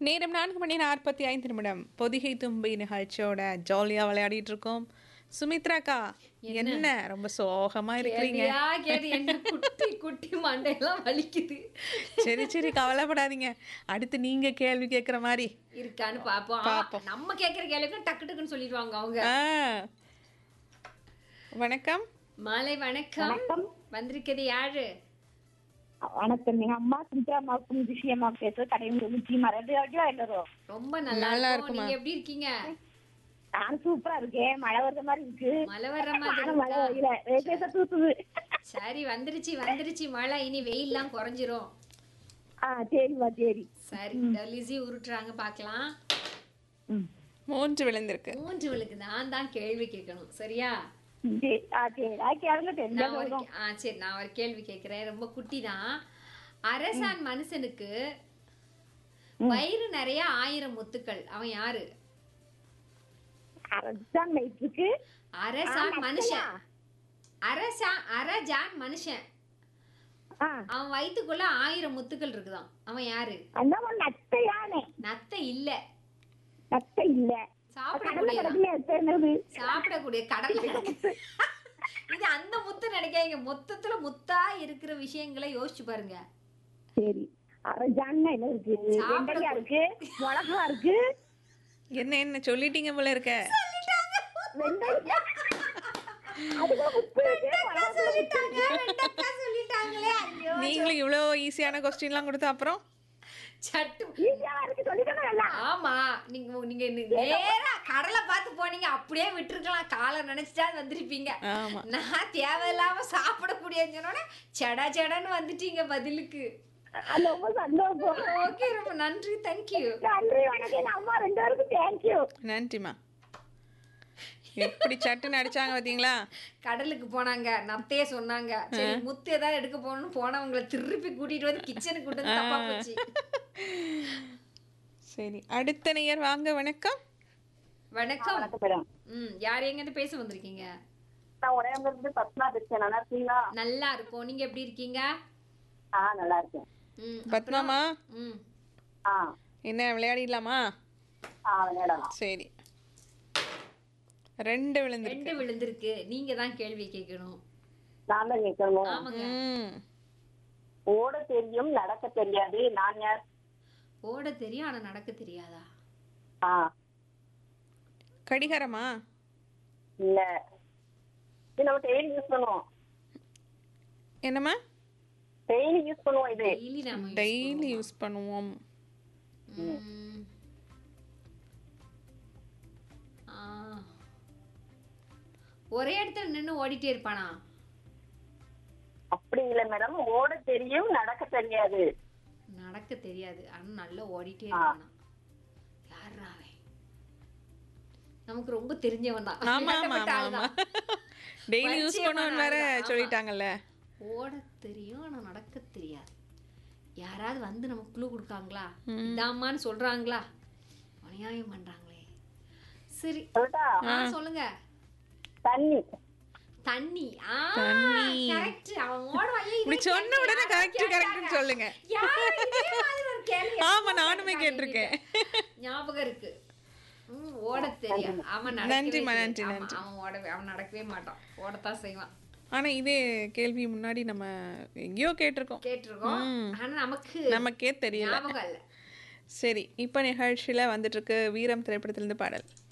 நேரம் நான்கு மணி நாற்பத்தி ஐந்து நிமிடம் பொதிகை தும்பி நிகழ்ச்சியோட ஜாலியாக விளையாடிட்டு இருக்கோம் சுமித்ராக்கா என்ன ரொம்ப சோகமா இருக்கிறீங்க கேள்வியா கேட்டு என்ன குட்டி குட்டி மண்டையெல்லாம் வலிக்குது சரி சரி கவலைப்படாதீங்க அடுத்து நீங்க கேள்வி கேட்குற மாதிரி இருக்கான்னு பாப்போம் ஆ, நம்ம கேக்குற கேள்விக்கும் டக்கு டக்குன்னு சொல்லிடுவாங்க அவங்க ஆ வணக்கம் மாலை வணக்கம் வந்திருக்கிறது யாரு வணக்கம் எங்க அம்மா சுமித்ரா அம்மாவுக்கும் விஷயமா பேசுற கடையில் முச்சி மரபு வரும் ரொம்ப நல்லா நல்லா இருக்கும் நீங்க எப்படி இருக்கீங்க நான் சூப்பரா இருக்கேன் மழை வர்ற மாதிரி இருக்கு மழை வர்ற மாதிரி ஆனா மழை இருக்கா? வரையில ரேசேச தூத்துது சரி வந்துருச்சு வந்துருச்சு மழை இனி வெயில்லாம் குறைஞ்சிரும் ஆ சரிம்மா சரி சரி லிசி உருட்டுறாங்க பார்க்கலாம் ம். மூன்று விழுந்திருக்கு மூன்றுவளுக்கு நான் தான் கேள்வி கேட்கணும் சரியா சரி ஆ சரி ஆ கேளுங்க தெரிஞ்சா நான் ஒரு சொல்றோம் கே- ஆ சரி நான் ஒரு கேள்வி கேட்கிறேன் ரொம்ப குட்டி தான் அரசான் மனுஷனுக்கு வயிறு நிறைய ஆயிரம் முத்துக்கள் அவன் யாரு அரசாங்க இருக்கு அரசான் மனுஷன் அரசான் அரஜான் மனுஷன் ஆ அவன் வயித்துக்குள்ள ஆயிரம் முத்துக்கள் இருக்குதாம் அவன் யாரு அந்த ஒரு நத்தை யானை நத்தை இல்ல நத்தை இல்ல கடல்ல சாப்பிடக்கூடிய கிடக்குல தெரிஞ்சது சாப்பிடக்கூடிய கடல் கிடக்கு. இது அந்த முத்து நினைக்காதீங்க மொத்தத்துல முத்தா இருக்கிற விஷயங்களை யோசிச்சு பாருங்க சரி அரஜான்னா என்ன இருக்கு வெண்டைக்காய் இருக்கு மிளகா இருக்கு என்ன என்ன சொல்லிட்டீங்க போல இருக்க வெண்டைக்காய் அதுக்கு உப்பு இருக்கு மிளகா சொல்லிட்டாங்க வெண்டைக்காய் சொல்லிட்டாங்களே ஐயோ நீங்களும் இவ்வளோ ஈஸியான கொஸ்டின்லாம் கொடுத்த அப்புறம் சட்டு ஈஸியா இருக்கு சொல்லிக்கணும் ஆமா நீங்க நீங்க நே- நேரா கடலை பார்த்து போனீங்க அப்படியே விட்டுருக்கலாம் காலை நினைச்சிட்டா வந்திருப்பீங்க ஆமா நான் தேவையில்லாம சாப்பிடக்கூடியன்னு சொன்னோட செடா செடன்னு வந்துட்டீங்க பதிலுக்கு அது ரொம்ப சந்தோஷம் ஓகே ரொம்ப நன்றி தேங்க்யூ நன்றி வணக்கம் எங்க அம்மா ரெண்டு பேருக்கும் தேங்க்யூ நன்றிம்மா எப்படி சட்டுன்னு அடிச்சாங்க பார்த்தீங்களா கடலுக்கு போனாங்க நத்தையே சொன்னாங்க சரி முத்து ஏதாவது எடுக்க போகணும்னு போனவங்களை திருப்பி கூட்டிட்டு வந்து கிச்சனுக்கு கூட்டு வந்து தப்பா போச்சு சரி அடுத்த நேயர் வாங்க வணக்கம் வணக்கம் வணக்கம் மேடம் ம் யார் எங்க இருந்து பேச வந்திருக்கீங்க நான் உடனே இருந்து பத்மா பேசுறேன் நல்லா இருக்கீங்களா நல்லா இருக்கும் நீங்க எப்படி இருக்கீங்க ஆ நல்லா இருக்கேன் ம் பத்மாமா ம் ஆ என்ன விளையாடிடலாமா ஆ விளையாடலாம் சரி ரெண்டு விழுந்திருக்கு ரெண்டு விழுந்திருக்கு நீங்க தான் கேள்வி கேட்கணும் நான் தான் கேட்கணும் ஆமாங்க ம் ஓட தெரியும் நடக்க தெரியாது நான் யார் ஓட தெரியும் ஆனா நடக்க தெரியாதா ஆ கடிகாரமா இல்ல இது நம்ம டெய்லி யூஸ் பண்ணுவோம் என்னம்மா டெய்லி யூஸ் பண்ணுவோம் இது டெய்லி நம்ம டெய்லி யூஸ் பண்ணுவோம் ம். ஆ. ஒரே இடத்துல நின்னு ஓடிட்டே இருப்பானா அப்படி இல்ல மேடம் ஓட தெரியும் நடக்க தெரியாது நடக்க தெரியாது ஆனா நல்லா ஓடிட்டே இருப்பானா யாரா அவன் நமக்கு ரொம்ப தெரிஞ்சவன் தான் ஆமா ஆமா வேண்டப்பட்ட ஆமா ஆள் ஆமா தான். டெய்லி யூஸ் பரிச்சயமான பண்ணுவோன்னு வேற ஆள் தான். ஆமா. சொல்லிட்டாங்கல்ல ஓட தெரியும் ஆனா நடக்க தெரியாது யாராவது வந்து நமக்கு குழு கொடுக்காங்களா இதாம்மான்னு சொல்றாங்களா அநியாயம் பண்றாங்களே சரி சொல்லட்டா ஆ சொல்லுங்க தண்ணி தண்ணி ஆ தண்ணி. கரெக்ட் அவன் ஓடுவான் ஏய், இப்படி இதே சொன்ன கேள்வி உடனே யாரோ கரெக்ட் கேட்டாங்க. கரெக்ட்னு சொல்லுங்க யாரோ இதே மாதிரி ஒரு கேள்வி ஆமா எப்போ நானுமே கேட்டாங்க கேட்டிருக்கேன் என்கிட்ட. ஞாபகம் இருக்கு ம், ஓடத் தெரியும் அவன் நடக்கவே நன்றிம்மா, தெரியாது. நன்றி, ஆமா, நன்றி. அவன் ஓடவே அவன் நடக்கவே மாட்டான் ஓடத்தான் செய்வான் ஆனா இதே கேள்வி முன்னாடி நம்ம எங்கேயோ கேட்டிருக்கோம் கேட்டிருக்கோம் ஆனா நமக்கு நமக்கே தெரியல ஞாபகம் இல்ல சரி இப்போ நிகழ்ச்சியில் வந்துட்டு இருக்கு வீரம் திரைப்படத்திலிருந்து பாடல்